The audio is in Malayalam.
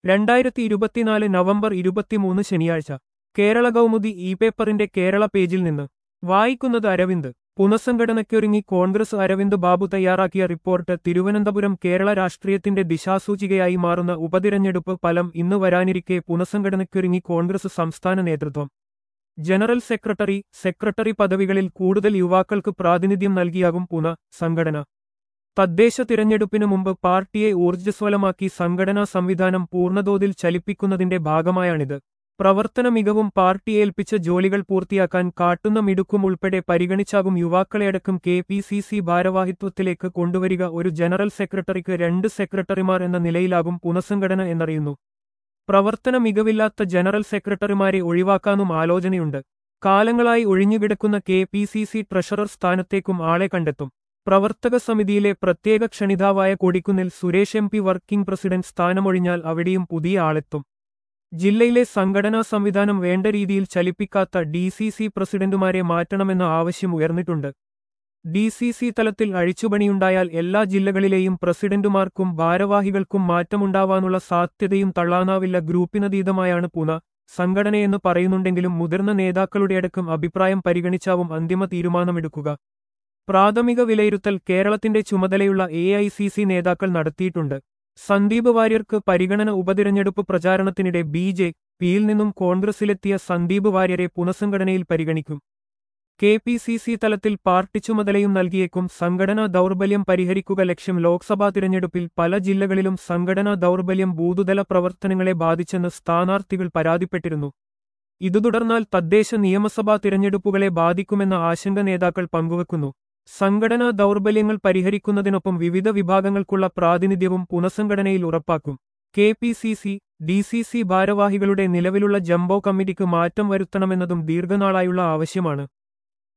രണ്ടായിരത്തി ഇരുപത്തിനാല് നവംബർ ഇരുപത്തിമൂന്ന് ശനിയാഴ്ച കേരള കൗമുദി ഇ പേപ്പറിന്റെ കേരള പേജിൽ നിന്ന് വായിക്കുന്നത് അരവിന്ദ് പുനഃസംഘടനയ്ക്കൊരുങ്ങി കോൺഗ്രസ് അരവിന്ദ് ബാബു തയ്യാറാക്കിയ റിപ്പോർട്ട് തിരുവനന്തപുരം കേരള രാഷ്ട്രീയത്തിന്റെ ദിശാസൂചികയായി മാറുന്ന ഉപതിരഞ്ഞെടുപ്പ് ഫലം ഇന്ന് വരാനിരിക്കെ പുനഃസംഘടനയ്ക്കൊരുങ്ങി കോൺഗ്രസ് സംസ്ഥാന നേതൃത്വം ജനറൽ സെക്രട്ടറി സെക്രട്ടറി പദവികളിൽ കൂടുതൽ യുവാക്കൾക്ക് പ്രാതിനിധ്യം നൽകിയാകും പുന സംഘടന തദ്ദേശ തിരഞ്ഞെടുപ്പിനു മുമ്പ് പാർട്ടിയെ ഊർജ്ജസ്വലമാക്കി സംഘടനാ സംവിധാനം പൂർണ്ണതോതിൽ ചലിപ്പിക്കുന്നതിന്റെ ഭാഗമായാണിത് പ്രവർത്തന മികവും പാർട്ടി ഏൽപ്പിച്ച ജോലികൾ പൂർത്തിയാക്കാൻ കാട്ടുന്ന മിടുക്കും ഉൾപ്പെടെ പരിഗണിച്ചാകും യുവാക്കളെയടക്കം കെ പി സി സി ഭാരവാഹിത്വത്തിലേക്ക് കൊണ്ടുവരിക ഒരു ജനറൽ സെക്രട്ടറിക്ക് രണ്ട് സെക്രട്ടറിമാർ എന്ന നിലയിലാകും പുനഃസംഘടന എന്നറിയുന്നു പ്രവർത്തന മികവില്ലാത്ത ജനറൽ സെക്രട്ടറിമാരെ ഒഴിവാക്കാനും ആലോചനയുണ്ട് കാലങ്ങളായി ഒഴിഞ്ഞുകിടക്കുന്ന K P C C treasurer സ്ഥാനത്തേക്കും ആളെ കണ്ടെത്തും പ്രവർത്തക സമിതിയിലെ പ്രത്യേക ക്ഷണിതാവായ Kodikunnil Suresh M P working president സ്ഥാനമൊഴിഞ്ഞാൽ അവിടെയും പുതിയ ആളെത്തും ജില്ലയിലെ സംഘടനാ സംവിധാനം വേണ്ട രീതിയിൽ ചലിപ്പിക്കാത്ത ഡി സി സി പ്രസിഡന്റുമാരെ മാറ്റണമെന്ന ആവശ്യം ഉയർന്നിട്ടുണ്ട് ഡി സി സി തലത്തിൽ അഴിച്ചുപണിയുണ്ടായാൽ എല്ലാ ജില്ലകളിലെയും പ്രസിഡന്റുമാർക്കും ഭാരവാഹികൾക്കും മാറ്റമുണ്ടാവാനുള്ള സാധ്യതയും തള്ളാനാവില്ല ഗ്രൂപ്പിനതീതമായാണ് പുന സംഘടനയെന്ന് പറയുന്നുണ്ടെങ്കിലും മുതിർന്ന നേതാക്കളുടെയടക്കം അഭിപ്രായം പരിഗണിച്ചാവും അന്തിമ തീരുമാനമെടുക്കുക പ്രാഥമിക വിലയിരുത്തൽ കേരളത്തിന്റെ ചുമതലയുള്ള എ ഐ സി സി നേതാക്കൾ നടത്തിയിട്ടുണ്ട് സന്ദീപ് വാര്യർക്ക് പരിഗണന ഉപതിരഞ്ഞെടുപ്പ് പ്രചാരണത്തിനിടെ ബി ജെ പിയിൽ നിന്നും കോൺഗ്രസിലെത്തിയ സന്ദീപ് വാര്യരെ പുനഃസംഘടനയിൽ പരിഗണിക്കും കെ പി സി സി തലത്തിൽ പാർട്ടി ചുമതലയും നൽകിയേക്കും സംഘടനാ ദൗർബല്യം പരിഹരിക്കുക ലക്ഷ്യം ലോക്സഭാ തിരഞ്ഞെടുപ്പിൽ പല ജില്ലകളിലും സംഘടനാ ദൗർബല്യം ബൂതുതല പ്രവർത്തനങ്ങളെ ബാധിച്ചെന്ന് സ്ഥാനാർത്ഥികൾ പരാതിപ്പെട്ടിരുന്നു ഇതു തുടർന്നാൽ തദ്ദേശ നിയമസഭാ തിരഞ്ഞെടുപ്പുകളെ ബാധിക്കുമെന്ന ആശങ്ക നേതാക്കൾ പങ്കുവെക്കുന്നു സംഘടനാ ദൗർബല്യങ്ങൾ പരിഹരിക്കുന്നതിനൊപ്പം വിവിധ വിഭാഗങ്ങൾക്കുള്ള പ്രാതിനിധ്യവും പുനഃസംഘടനയിൽ ഉറപ്പാക്കും K P C C D C C ഭാരവാഹികളുടെ നിലവിലുള്ള ജംബോ കമ്മിറ്റിക്ക് മാറ്റം വരുത്തണമെന്നതും ദീർഘനാളായുള്ള ആവശ്യമാണ്